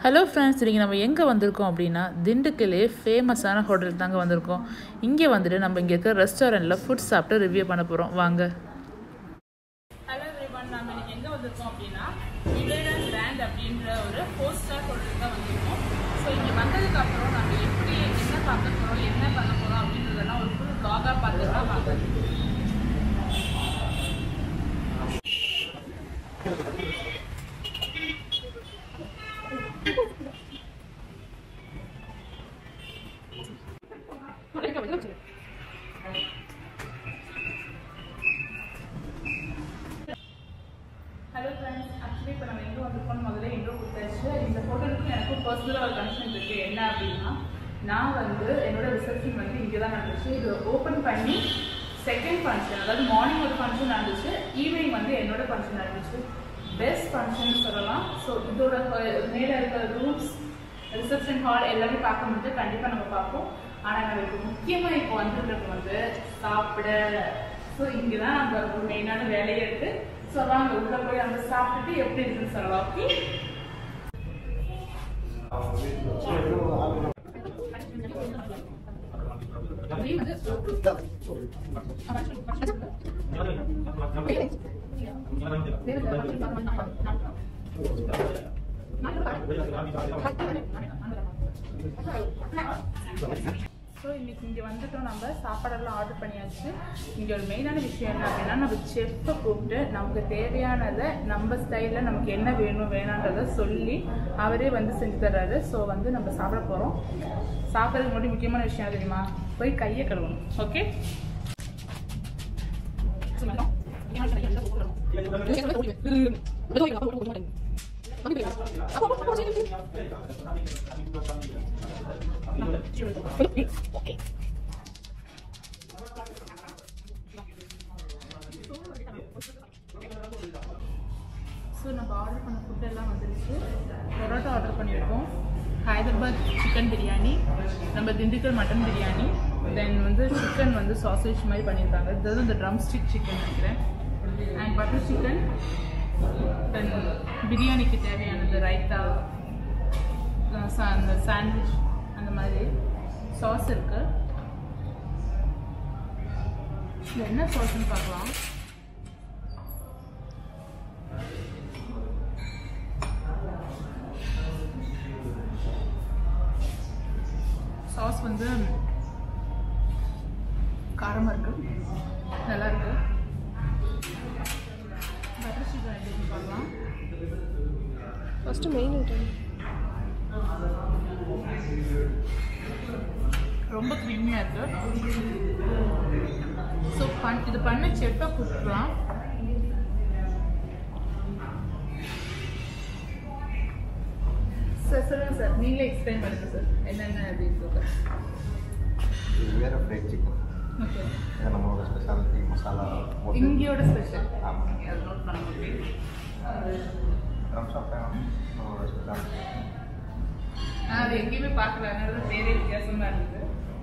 Hello friends இன்றைக்கி நம்ம எங்கே வந்திருக்கோம் அப்படின்னா திண்டுக்கல்லே ஃபேமஸான ஹோட்டல் தாங்க வந்திருக்கோம் இங்கே வந்துட்டு நம்ம இங்கே இருக்கிற ரெஸ்டாரண்ட்டில் ஃபுட் சாப்பிட்டு ரிவ்யூ பண்ண போகிறோம் வாங்க ஹலோ எவ்ரிவன் நம்ம இன்னைக்கு எங்கே வந்திருக்கோம் அப்படின்னா யுனைடட் கிராண்ட் அப்படின்ற ஒரு ஃபோர் ஸ்டார் ஹோட்டல் தான் வந்திருக்கோம் ஸோ இங்கே வந்ததுக்கு அப்புறம் நம்ம எப்படி என்ன பார்க்க போகிறோம் என்ன பண்ண போகிறோம் அப்படின்றதெல்லாம் ஒரு ஃபுல் காகாக பார்த்துக்கலாம் வாங்க ஹலோ ஃப்ரெண்ட்ஸ் ஆக்சுவலி இப்போ நம்ம எங்கே வந்திருக்கோம் முதல்ல இன்ட்ரோ கொடுத்தாச்சு இந்த ஹோட்டலுக்கும் எனக்கும் பர்சனலாக ஒரு கனெக்ஷன் இருக்குது என்ன அப்படின்னா நான் வந்து என்னோட ரிசப்ஷன் வந்து இங்கே தான் நடந்துச்சு இது ஓப்பன் பண்ணி செகண்ட் ஃபங்க்ஷன் அதாவது மார்னிங் ஒரு ஃபங்க்ஷன் நடந்துச்சு ஈவினிங் வந்து என்னோட ஃபங்க்ஷன் நடந்துச்சு பெஸ்ட் ஃபங்க்ஷன் சொல்லலாம் ஸோ இதோட மேலே இருக்கிற ரூம்ஸ் ரிசப்ஷன் ஹால் எல்லாமே பார்க்க முடிஞ்சு கண்டிப்பாக நம்ம பார்ப்போம் ஆனால் நம்ம இப்போ முக்கியமாக இப்போ வந்துருக்கிறது வந்து சாப்பிட ஸோ இங்கே தான் நம்ம ஒரு மெயினான வேலையே இருக்கு ஸோ வாங்க உள்ள போய் அங்கே சாப்பிட்டுட்டு எப்படி இருக்குன்னு சொல்லலாம் ஓகே ஸோ இன்னைக்கு இங்கே வந்துட்டோம் நம்ம சாப்பாடெல்லாம் ஆர்டர் பண்ணியாச்சு இங்கே ஒரு மெயினான விஷயம் என்ன அப்படின்னா நம்ம செஃப்பை கூப்பிட்டு நமக்கு தேவையானதை நம்ம ஸ்டைலில் நமக்கு என்ன வேணும் வேணான்றதை சொல்லி அவரே வந்து செஞ்சு தர்றாரு ஸோ வந்து நம்ம சாப்பிட போகிறோம் சாப்பிட்றதுக்கு முன்னாடி முக்கியமான விஷயம் என்ன தெரியுமா போய் கையை கழுவணும் ஓகே ஸோ நம்ம ஆர்டர் பண்ண ஃபுட் எல்லாம் வந்துருச்சு பரோட்டா ஆர்டர் பண்ணியிருக்கோம் ஹைதராபாத் சிக்கன் பிரியாணி நம்ம திண்டுக்கல் மட்டன் பிரியாணி தென் வந்து சிக்கன் வந்து சாசேஜ் மாதிரி பண்ணியிருக்காங்க இது வந்து இந்த ட்ரம் ஸ்டிக் சிக்கன் நினைக்கிறேன் அண்ட் பட்டர் சிக்கன் தென் பிரியாணிக்கு தேவையானது ரைத்தா அஹ் சா- அந்த சாண்ட்விச் அந்த மாதிரி சாஸ் இருக்கு இது என்ன சாஸ்ன்னு பார்க்கலாம் சாஸ் வந்து காரமாக இருக்கு நல்லா இருக்கு பட்டர் சிக்கன் எப்படின்னு பார்க்கலாம் ஃபஸ்ட்டு மெயின் ஐட்டம் ரொம்ப க்ரீமியாக இருக்கு ஸோ பண் இது பண்ண செப்பை கொடுத்துக்கலாம் சார் சொல்லுங்கள் சார் நீங்களே எக்ஸ்பிளைன் பண்ணுங்கள் சார் என்னென்ன அப்படின்னு சொல்லுங்கள் இது வேற ஃப்ரைட் சிக்கன் ஓகே இது நம்மளோட ஸ்பெஷாலிட்டி மசாலா போட்டு இங்கேயோட ஸ்பெஷல் ஆமாம் அதை நோட் பண்ண முடியும் ரம் சாப்பிட்டேன் நம்மளோட ஸ்பெஷாலிட்டி நான் அது எங்கேயுமே பார்க்கல அதனால பேரே வித்தியாசமாக இருந்தது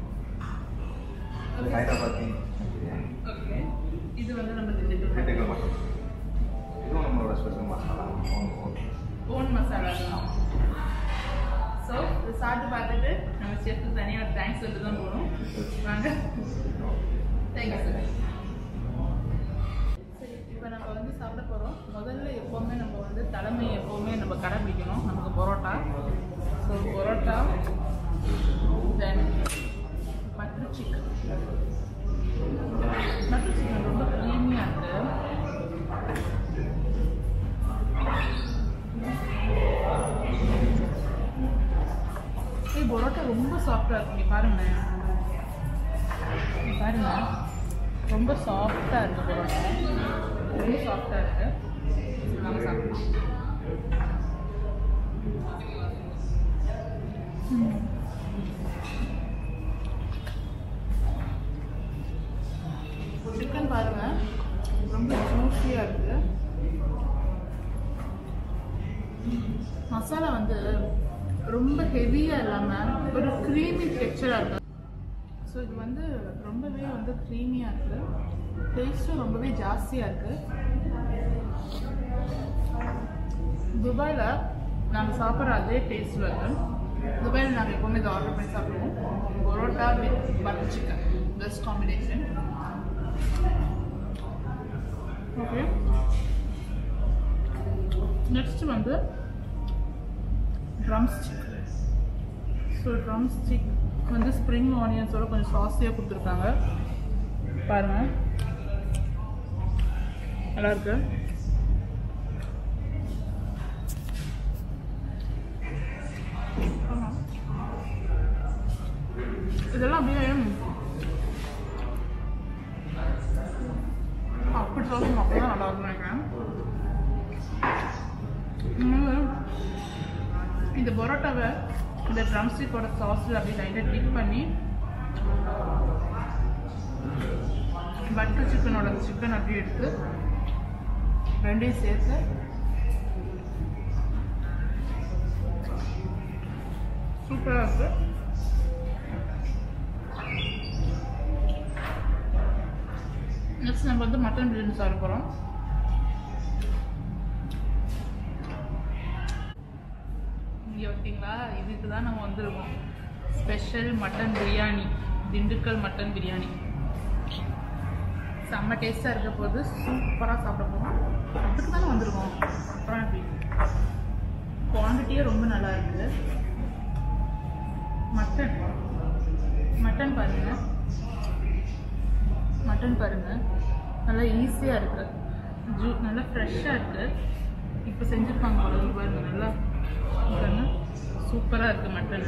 இது ஹைதராபாத்தி பிரியாணி ஓகே இது வந்து நம்ம திண்டுக்கல் திண்டுக்கல் மட்டன் இதுவும் நம்மளோட special masala okay own masala தான் ஸோ இது சாப்பிட்டு பார்த்துட்டு நம்ம செஃப்க்கு தனியாக தேங்க்ஸ் சொல்லிட்டு தான் போகணும் வாங்க தேங்க்யூ சார் சரி இப்போ நம்ம வந்து சாப்பிட போகிறோம் முதல்ல எப்போவுமே நம்ம வந்து தலைமை எப்போவுமே நம்ம கடைபிடிக்கணும் நமக்கு parotta so parotta then butter chicken butter chicken ரொம்ப க்ரீமியாக இருக்குது ஏய் பரோட்டா ரொம்ப சாஃப்டாக இருக்கு இங்கே பாருங்க இங்க பாருங்க ரொம்ப சாஃப்டாக இருக்கு பரோட்டா ரொம்ப சாஃப்டாக இருக்கு நம்ம சாப்பிடலாம் ம். சிக்கன் பாருங்க ரொம்ப ஜூஸியாக இருக்கு மசாலா வந்து ரொம்ப ஹெவியாக இல்லாமல் ஒரு க்ரீமி டெக்ஸ்சராக இருக்கு ஸோ இது வந்து ரொம்பவே வந்து க்ரீமியாக இருக்குது டேஸ்ட்டும் ரொம்பவே ஜாஸ்தியாக இருக்குது துபாயில் நாங்கள் சாப்பிட்ற அதே டேஸ்ட்டில் இருக்கு துபாயில் நாங்கள் எப்போவுமே இதை ஆர்டர் பண்ணி சாப்பிடுவோம் parotta with butter chicken best combination okay next வந்து drumstick so drumstick வந்து ஸ்ப்ரிங் ஆனியன்ஸோட கொஞ்சம் சாஸியாக கொடுத்துருக்காங்க பாருங்கள் நல்லா இருக்கு ஆமா. இதெல்லாம் அப்படியே அப்படி சொல்லணும் அப்பதான் நல்லா இருக்கும் நினைக்கிறேன் இன்னொன்னு, இந்த பரோட்டாவை இந்த ட்ரம்ஸ்டிக்கோட சாஸில் அப்படியே லைட்டாக டிப் பண்ணி பட்டர் சிக்கனோட சிக்கன் அப்படியே எடுத்து ரெண்டையும் சேர்த்து சூப்பராக இருக்கு நெக்ஸ்ட் நம்ம வந்து மட்டன் பிரியாணி சாப்பிட போகிறோம் இங்கே பார்த்தீங்களா இதுக்கு தான் நம்ம வந்திருக்கோம் special mutton biryani Dindigul mutton biryani செம்ம டேஸ்ட்டாக இருக்க போது சூப்பராக சாப்பிட போகிறோம் அதுக்கு தானே வந்திருக்கோம் அப்புறம் எப்படி குவான்டிட்டியே ரொம்ப நல்லா இருக்குது மட்டன் மட்டன் பாருங்க மட்டன் பாருங்க நல்லா ஈஸியாக இருக்கு ஜூ நல்லா ஃப்ரெஷ்ஷாக இருக்கு இப்போ செஞ்சுருப்பாங்க அவ்வளோ பாருங்க நல்லா பாருங்க சூப்பராக இருக்கு மட்டன்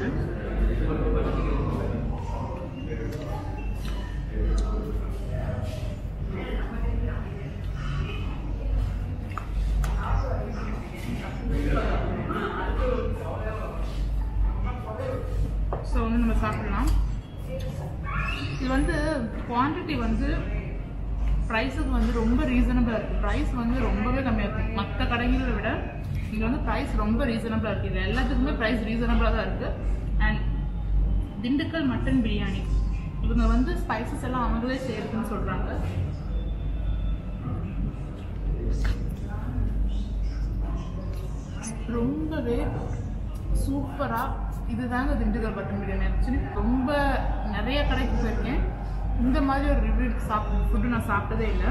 ஸோ வந்து நம்ம சாப்பிடலாம் இது வந்து குவான்டிட்டி வந்து ப்ரைஸுக்கு வந்து ரொம்ப ரீசனபிளாக இருக்குது ப்ரைஸ் வந்து ரொம்பவே கம்மியாக இருக்குது மற்ற கடைகளை விட இங்கே வந்து ப்ரைஸ் ரொம்ப ரீசனபிளாக இருக்குது இது எல்லாத்துக்குமே ப்ரைஸ் ரீசனபிளாக தான் இருக்குது அண்ட் திண்டுக்கல் மட்டன் பிரியாணி இவங்க வந்து ஸ்பைசஸ் எல்லாம் அவங்களே செய்யறதுன்னு சொல்கிறாங்க ரொம்பவே சூப்பராக இதுதாங்க திண்டுக்கல் மட்டன் பிரியாணி ஆக்சுவலி ரொம்ப நிறைய கடைக்கு போயிருக்கேன் இந்த மாதிரி ஒரு ரிவ்யூ சாப்பிட்டு ஃபுட்டு நான் சாப்பிட்டதே இல்லை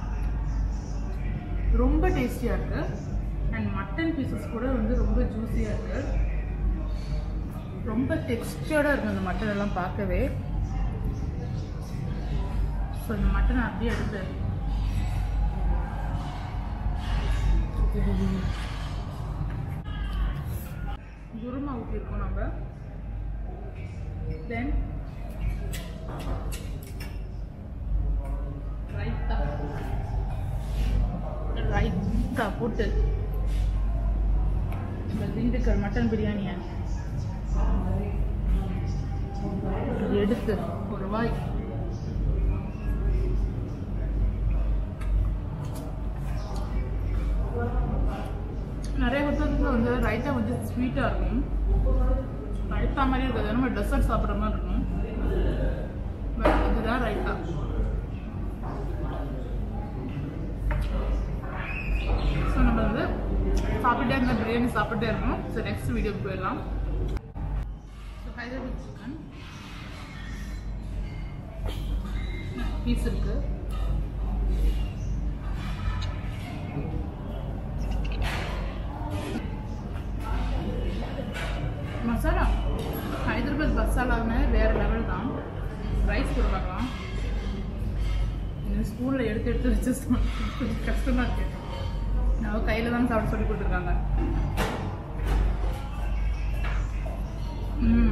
ரொம்ப டேஸ்டியாக இருக்கு அண்ட் மட்டன் பீசஸ் கூட வந்து ரொம்ப ஜூஸியாக இருக்கு ரொம்ப டெக்ஸ்டர்டாக இருக்கும் இந்த மட்டன் எல்லாம் பார்க்கவே ஸோ இந்த மட்டனை அப்படியே எடுத்து குருமா ஊற்றிருக்கோம் நம்ம தென் ரைத்தா ரைத்தா போட்டு இந்த திண்டுக்கல் மட்டன் பிரியாணியை எடுத்து ஒரு வாய் நிறைய ஹோட்டல்ஸில் வந்து ரைத்தா கொஞ்சம் ஸ்வீட்டாக இருக்கும் ரைத்தா மாதிரி இருக்காது நம்ம டெசர்ட் சாப்பிட்ற மாதிரி இருக்கும் பட் இதுதான் ரைத்தா ஸோ நம்ம வந்து சாப்பிட்டே இருந்த பிரியாணி சாப்பிட்டே இருக்கணும் ஸோ நெக்ஸ்ட் வீடியோக்கு போயிடலாம் ஸோ ஹைதராபாத் சிக்கன் பீஸ் இருக்குது மசாலா ஹைதராபாத் மசாலாவுமே வேற லெவல் தான் ரைஸ் கூட பார்க்கலாம் இந்த ஸ்பூனில் எடுத்து எடுத்து வச்சு சாப்பிட கொஞ்சம் கஷ்டமா இருக்கு நான் கையில் தான் சாப்பிட சொல்லி கொடுத்துருக்காங்க ம்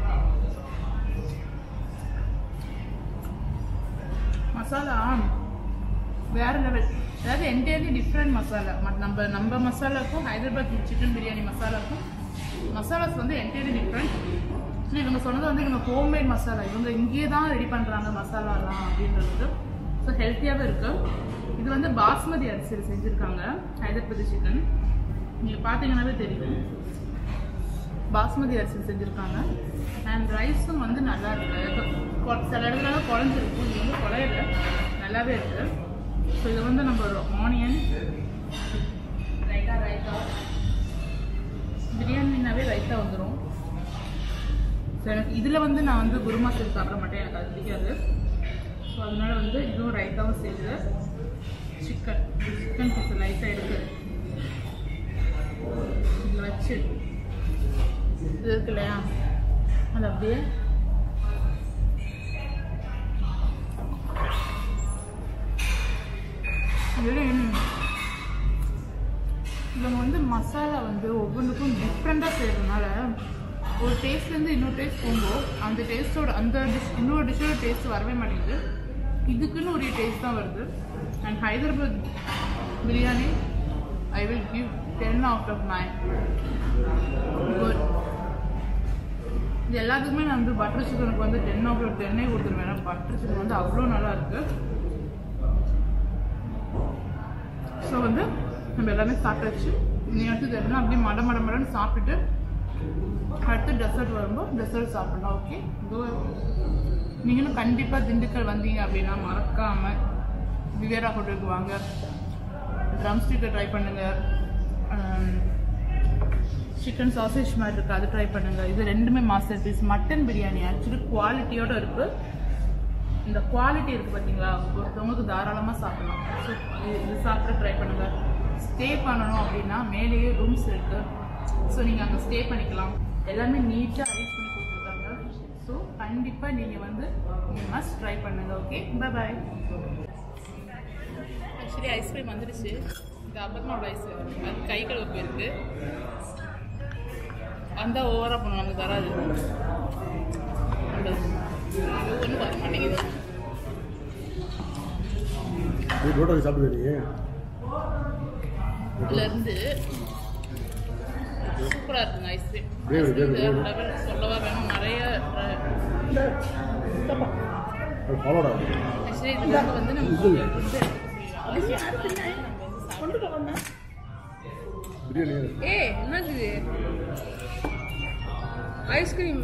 மசாலா வேற லெவல் அதாவது என்டையர்லி டிஃப்ரெண்ட் மசாலா மத் நம்ம நம்ம மசாலாக்கும் ஹைதராபாத் சிக்கன் பிரியாணி மசாலாக்கும் மசாலாஸ் வந்து என்டையர்லி டிஃப்ரெண்ட் இவங்க சொன்னது வந்து இவங்க ஹோம்மேட் மசாலா இவங்க இங்கேயே தான் ரெடி பண்ணுறாங்க மசாலாலாம் அப்படின்றது ஸோ ஹெல்த்தியாகவே இருக்கு இது வந்து பாஸ்மதி அரிசியில் செஞ்சுருக்காங்க ஹைதராபாத் சிக்கன் நீங்கள் பார்த்தீங்கன்னாவே தெரியும் பாஸ்மதி அரிசி செஞ்சுருக்காங்க அண்ட் ரைஸும் வந்து நல்லா இருக்கு கொ- சில இடத்துல குழஞ்சிருக்கும் இது வந்து குழையில நல்லாவே இருக்கு ஸோ இது வந்து நம்ம ஒரு ஆனியன் ரைட்டா ரைத்தா பிரியாணினாவே ரைத்தா வந்துடும் ஸோ எனக்கு இதில் வந்து நான் வந்து குருமா சேர்த்து சாப்பிட மாட்டேன் எனக்கு அது பிடிக்காது ஸோ அதனால வந்து இதுவும் ரைத்தாவும் சேர்த்து சிக்கன் சிக்கன் பீஸ் லைட்டாக எடுத்து இதில் வச்சு இது இருக்கு இல்லையா அது அப்படியே இவங்க வந்து மசாலா வந்து ஒவ்வொன்றுக்கும் டிஃப்ரெண்ட்டாக செய்கிறதுனால ஒரு டேஸ்ட்லேருந்து இன்னொரு டேஸ்ட் போகும்போது அந்த டேஸ்ட்டோட அந்த டிஷ் இன்னொரு டிஷ்ஷோட டேஸ்ட் வரவே மாட்டேங்குது இதுக்குன்னு ஒரு டேஸ்ட் தான் வருது and Hyderabad biryani I will give ten out of nine good இது எல்லாத்துக்குமே நான் வந்து பட்டர் சிக்கனுக்கு வந்து டென் அவுட் ஆஃப் டென்னே கொடுத்துருவேன் ஏன்னா பட்டர் சிக்கன் வந்து அவ்வளோ நல்லா இருக்குது ஸோ வந்து நம்ம எல்லாமே சாப்பிட்டாச்சு நீ அடுத்தது எல்லாம் அப்படியே மட மட மடன்னு சாப்பிட்டுட்டு அடுத்து டெசர்ட் வரும்போது டெசர்ட் சாப்பிடலாம் ஓகே நீங்களும் கண்டிப்பாக திண்டுக்கல் வந்தீங்க அப்படின்னா மறக்காமல் விவேரா ஹோட்டலுக்கு வாங்க ட்ரம் ஸ்டிக்கை ட்ரை பண்ணுங்கள் சிக்கன் சாசேஜ் மாதிரி இருக்குது அது ட்ரை பண்ணுங்கள் இது ரெண்டுமே masterpiece mutton biryani actually குவாலிட்டியோடு இருக்குது இந்த குவாலிட்டி இருக்குது பார்த்தீங்களா ஒருத்தவங்களுக்கு தாராளமாக சாப்பிடலாம் ஸோ இது சாப்பிட ட்ரை பண்ணுங்கள் ஸ்டே பண்ணணும் அப்படின்னா மேலேயே ரூம்ஸ் இருக்குது ஸோ நீங்கள் அங்கே ஸ்டே பண்ணிக்கலாம் எல்லாமே நீட்டாக அரேஞ்ச் பண்ணி கொடுத்துருக்காங்க ஸோ கண்டிப்பாக நீங்கள் வந்து நீங்கள் மஸ்ட் ட்ரை பண்ணுங்கள் okay bye bye actually ice cream வந்துடுச்சு இது அபர்ணோட ஐஸ்கிரீம் அது கை கழுவ போயிருக்கு வந்தால் ஓவராக பண்ணும் நமக்கு தராது ஒன்றும் வர மாட்டேங்குது ரோட்டாக்கு சாப்பிடுவீங்க இதுலேருந்து சூப்பராக இருக்குங்க ice cream Very, very, very. Level சொல்லவா வேணும் நிறைய அது ஃபாலோடா ஆக்சுவலி இதுக்காக வந்து நம்ம இது. வந்து கொண்டு போகணும் பிரியாணி ஏ என்னது இது ஐஸ்கிரீம்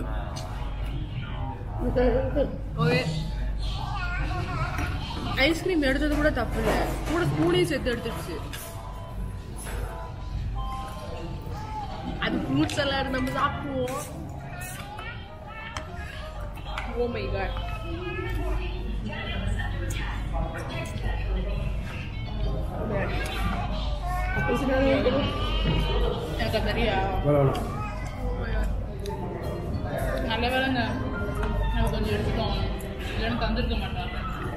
ஓகே ஐஸ்கிரீம் எடுத்தது கூட தப்பு இல்லை கூட ஸ்பூனையும் சேர்த்து எடுத்துடுச்சு அது ஃப்ரூட் சலாட் நம்ம சாப்பிடுவோம் ஓ மை காட் எனக்கு தெரியா வேலை வேணாம் நல்ல வேலைங்க நம்ம கொஞ்சம் எடுத்துட்டோம் இல்லைன்னு தந்திருக்க மாட்டாங்க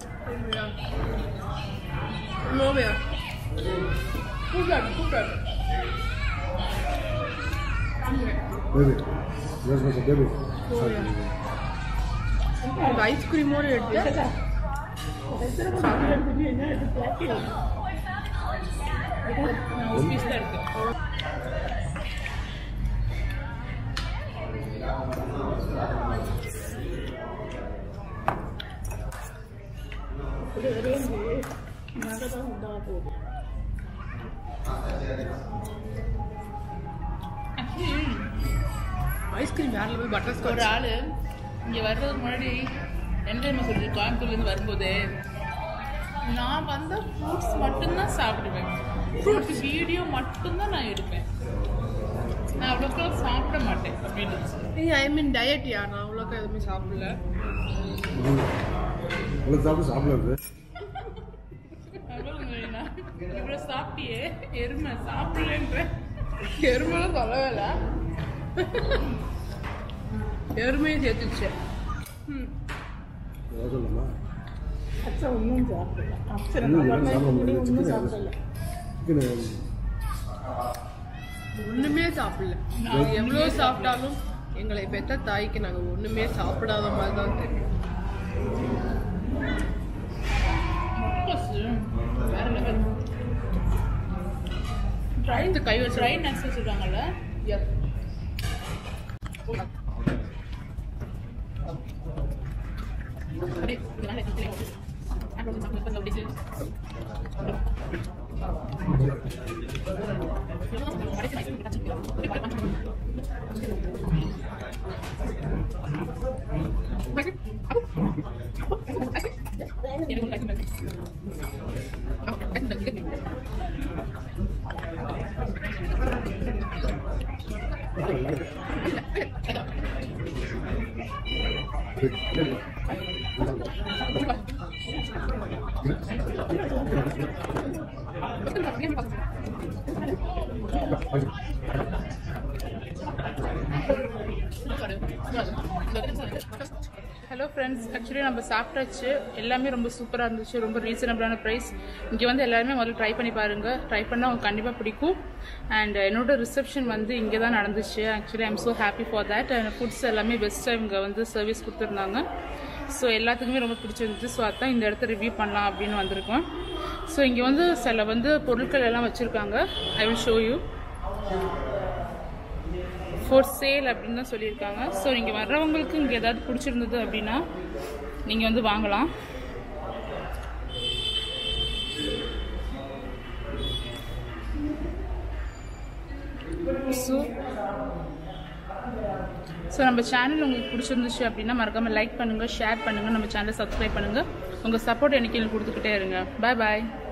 நோவையா கூப்பிடாது கூப்பிடாது பேபி எஸ் எஸ் பேபி ஐஸ்கிரீமோடு எடுத்து ஒரு பீஸ் தான் இருக்கு Actually, ஐஸ்கிரீம் வேற லெவல் பட்டர் ஒரு ஸ்காட்ச் ஆள் இங்கே வர்றதுக்கு முன்னாடி என்ன தெரியுமா சொல்லுது கோயம்புத்தூர்லேருந்து வரும்போது நான் வந்த ஃப்ரூட்ஸ் மட்டும்தான் சாப்பிடுவேன் ஃப்ரூட்ஸ் வீடியோ மட்டும்தான் நான் எடுப்பேன் நான் அவ்வளோக்கெல்லாம் சாப்பிட மாட்டேன் அப்படின்னு ஐ மீன் டயட் யா நான் அவ்வளோக்கா எதுவுமே சாப்பிடல உங்களுக்கு சாப்பிட்டு சாப்பிடாது இவ்வளோ சாப்பிட்டியே எருமை சாப்பிடலன்ற எருமைலாம் சொல்லவே இல்லை எருமையை சேர்த்துச்சு ம் ஏதாவது சொல்லலாமா ஒன்றும் சாப்பிடல அப்சரா இன்னும் நான் சாப்பிட பண்ண முடியல ஒன்றும் சிக்கன் சாப்பிடல சிக்கன் ஒண்ணுமே சாப்பிடல நாங்க எவ்வளோ சாப்பிட்டாலும் எங்களை பெத்த தாய்க்கு நாங்க ஒண்ணுமே சாப்பிடாத மாதிரி தான் தெரியும் வேற லெவல் ட்ரை கை வச்சு ட்ரை நட்ஸ் வச்சுருக்காங்கல்ல அப்படியே இதனால எடுத்து தெரியும். அப்புறம் சாப்பிட்டு கொஞ்சம் அப்படியே எனக்கு ஹலோ ஃப்ரெண்ட்ஸ் ஆக்சுவலி நம்ம சாப்பிட்டாச்சு எல்லாமே ரொம்ப சூப்பராக இருந்துச்சு ரொம்ப ரீசனபிளான ப்ரைஸ் இங்கே வந்து எல்லாருமே முதல்ல ட்ரை பண்ணி பாருங்கள் ட்ரை பண்ணால் உங்களுக்கு கண்டிப்பாக பிடிக்கும் அண்ட் என்னோட ரிசப்ஷன் வந்து இங்கே தான் நடந்துச்சு actually I'm so happy for that and foods எல்லாமே பெஸ்ட்டாக இவங்க வந்து சர்வீஸ் கொடுத்துருந்தாங்க ஸோ எல்லாத்துக்குமே ரொம்ப பிடிச்சிருந்துச்சு ஸோ அதான் இந்த இடத்த ரிவ்யூ பண்ணலாம் அப்படின்னு வந்திருக்கோம் ஸோ இங்கே வந்து சில வந்து பொருட்கள் எல்லாம் வச்சுருக்காங்க I will show you for sale அப்படின்னு தான் சொல்லியிருக்காங்க ஸோ நீங்கள் வர்றவங்களுக்கு இங்கே ஏதாவது பிடிச்சிருந்தது அப்படின்னா நீங்கள் வந்து வாங்கலாம் ஸோ ஸோ நம்ம சேனல் உங்களுக்கு பிடிச்சிருந்துச்சு அப்படின்னா மறக்காமல் லைக் பண்ணுங்கள் ஷேர் பண்ணுங்கள் நம்ம சேனலை சப்ஸ்கிரைப் பண்ணுங்கள் உங்கள் சப்போர்ட் எனக்கு கொடுத்துக்கிட்டே இருங்க பாய் பாய்